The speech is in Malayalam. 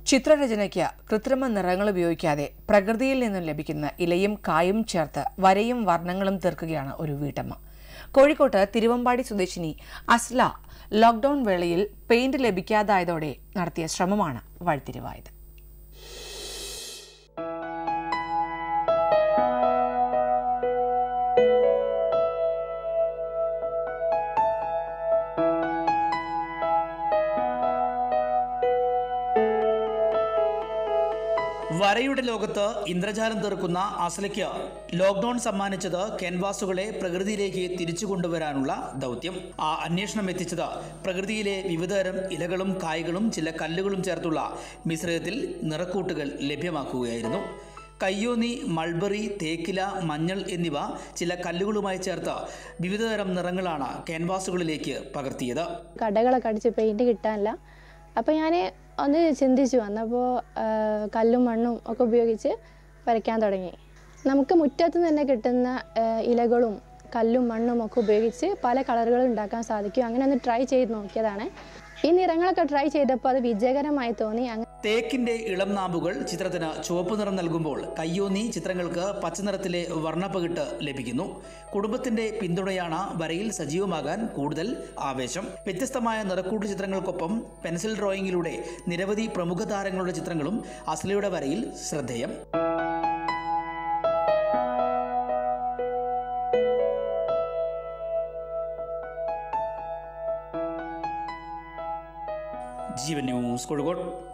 ചിത്രരചനയ്ക്ക് കൃത്രിമ നിറങ്ങൾ ഉപയോഗിക്കാതെ പ്രകൃതിയിൽ നിന്നും ലഭിക്കുന്ന ഇലയും കായും ചേർത്ത് വരയും വർണ്ണങ്ങളും തീർക്കുകയാണ് ഒരു വീട്ടമ്മ കോഴിക്കോട്ട് തിരുവമ്പാടി സ്വദേശിനി അസ്ല ലോക്ഡൌൺ വേളയിൽ പെയിന്റ് ലഭിക്കാതായതോടെ നടത്തിയ ശ്രമമാണ് വഴിത്തിരിവായത് വരയുടെ ലോകത്ത് ഇന്ദ്രജാലം തീർക്കുന്ന അസ്ലയ്ക്ക് ലോക്ക്ഡൌൺ സമ്മാനിച്ചത് ക്യാൻവാസുകളെ പ്രകൃതിയിലേക്ക് തിരിച്ചു കൊണ്ടുവരാനുള്ള ദൗത്യം ആ അന്വേഷണം എത്തിച്ചത് പ്രകൃതിയിലെ വിവിധതരം ഇലകളും കായ്കളും ചില കല്ലുകളും ചേർത്തുള്ള മിശ്രിതത്തിൽ നിറക്കൂട്ടുകൾ ലഭ്യമാക്കുകയായിരുന്നു കയ്യോന്നി മൾബറി തേക്കില മഞ്ഞൾ എന്നിവ ചില കല്ലുകളുമായി ചേർത്ത് വിവിധതരം നിറങ്ങളാണ് ക്യാൻവാസുകളിലേക്ക് പകർത്തിയത് കടകളൊക്കെ അടിച്ച് പെയിൻറ്റ് കിട്ടാനില്ല അപ്പോൾ ഞാൻ ഒന്ന് ചിന്തിച്ചു വന്നപ്പോൾ കല്ലും മണ്ണും ഒക്കെ ഉപയോഗിച്ച് വരയ്ക്കാൻ തുടങ്ങി നമുക്ക് മുറ്റത്ത് തന്നെ കിട്ടുന്ന ആ, ഇലകളും കല്ലും മണ്ണും ഒക്കെ ഉപയോഗിച്ച് പല കളറുകൾ ഉണ്ടാക്കാൻ സാധിക്കും അങ്ങനെ ഒന്ന് ട്രൈ ചെയ്ത് നോക്കിയതാണ് ഈ നിറങ്ങളൊക്കെ ട്രൈ ചെയ്തപ്പോൾ അത് വിജയകരമായി തോന്നി അങ്ങനെ തേക്കിന്റെ ഇളം നാമ്പുകൾ ചിത്രത്തിന് ചുവപ്പ് നിറം നൽകുമ്പോൾ കയ്യോന്നി ചിത്രങ്ങൾക്ക് പച്ചനിറത്തിലെ വർണ്ണപ്പകിട്ട് ലഭിക്കുന്നു കുടുംബത്തിന്റെ പിന്തുണയാണ് വരയിൽ സജീവമാകാൻ കൂടുതൽ ആവേശം വ്യത്യസ്തമായ നിറക്കൂട്ട് ചിത്രങ്ങൾക്കൊപ്പം പെൻസിൽ ഡ്രോയിങ്ങിലൂടെ നിരവധി പ്രമുഖ താരങ്ങളുടെ ചിത്രങ്ങളും അസ്ലയുടെ വരയിൽ ശ്രദ്ധേയം ജീവൻ ന്യൂസ് കോഴിക്കോട്